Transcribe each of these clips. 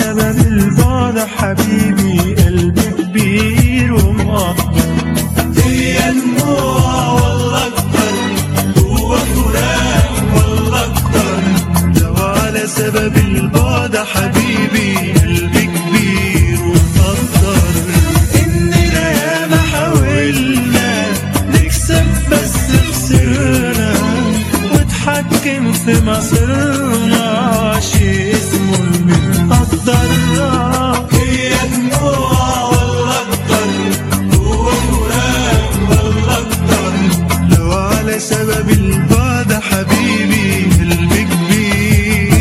سبب البعد حبيبي قلبي كبير ومقدر هي دموع والله اكتر هو فراق والله اكتر لو على سبب البعد حبيبي قلبي كبير ومقدر إننا ياما حاولنا نكسب بس خسرنا واتحكم في مصيرنا شي اسمه المتقدر هي دموع والله اكتر هو فراق والله اكتر لو على سبب البعد حبيبي قلبي كبير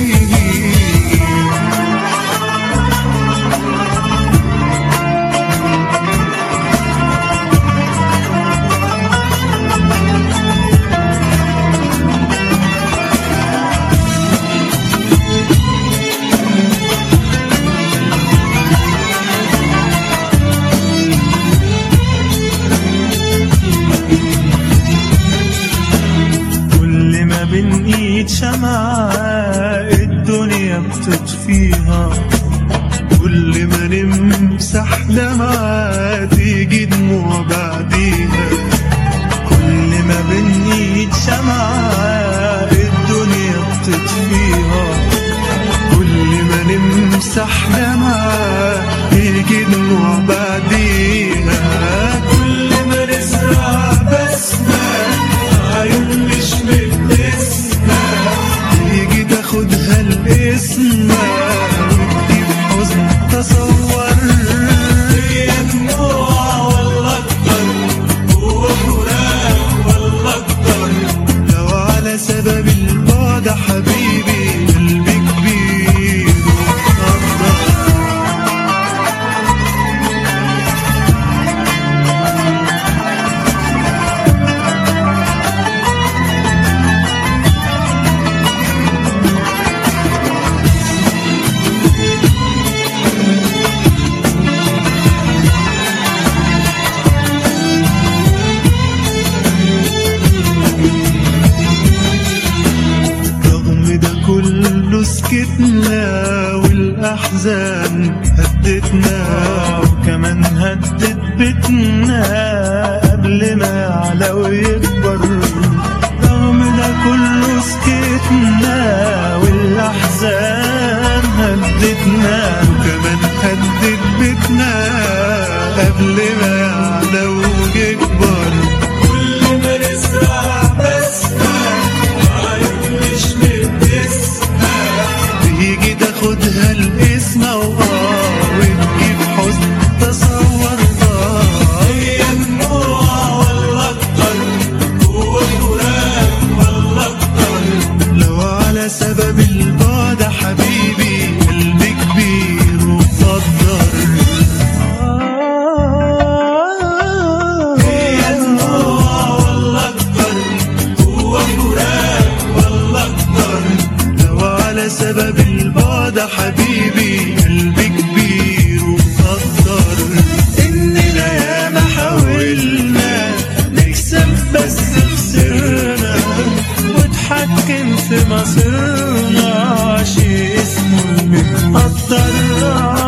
كل ما بنقيد شمعة الدنيا بتطفيها كل ما نمسح دمعة تيجي دموع بعديها كل ما بنقيد شمعة الدنيا بتطفيها كل ما نمسح دمعة تيجي دموع بعديها كل ما نزرع بسمة عيون مش بتسمع تيجي تاخدها الاسم وتجيب حزن تصور هي دموع والله اكتر هو فراق والله اكتر لو على سبب البعد حبيبي قلبي كبير ومقدر رغم ده كله سكتنا والأحزان هدتنا وكمان هدت بيتنا قبل ما يعلى ويكبر رغم ده كله سكتنا والأحزان هدتنا وكمان هدت بيتنا قبل ما يعلى ويكبر كل ما نزرع بسمة عيون مش بتسمع تيجي تاخدها الاسم واه وتجيب حزن تصور اه هي دموع والله اكتر هو فراق والله اكتر لو على سبب البعد حبيبي قلبي كبير ومقدر هي دموع والله اكتر هو فراق والله اكتر لو على سبب البعد حبيبي قلبي كبير ومقدر إننا ياما حاولنا نكسب بس خسرنا واتحكم في مصيرنا شي اسمه المتقدر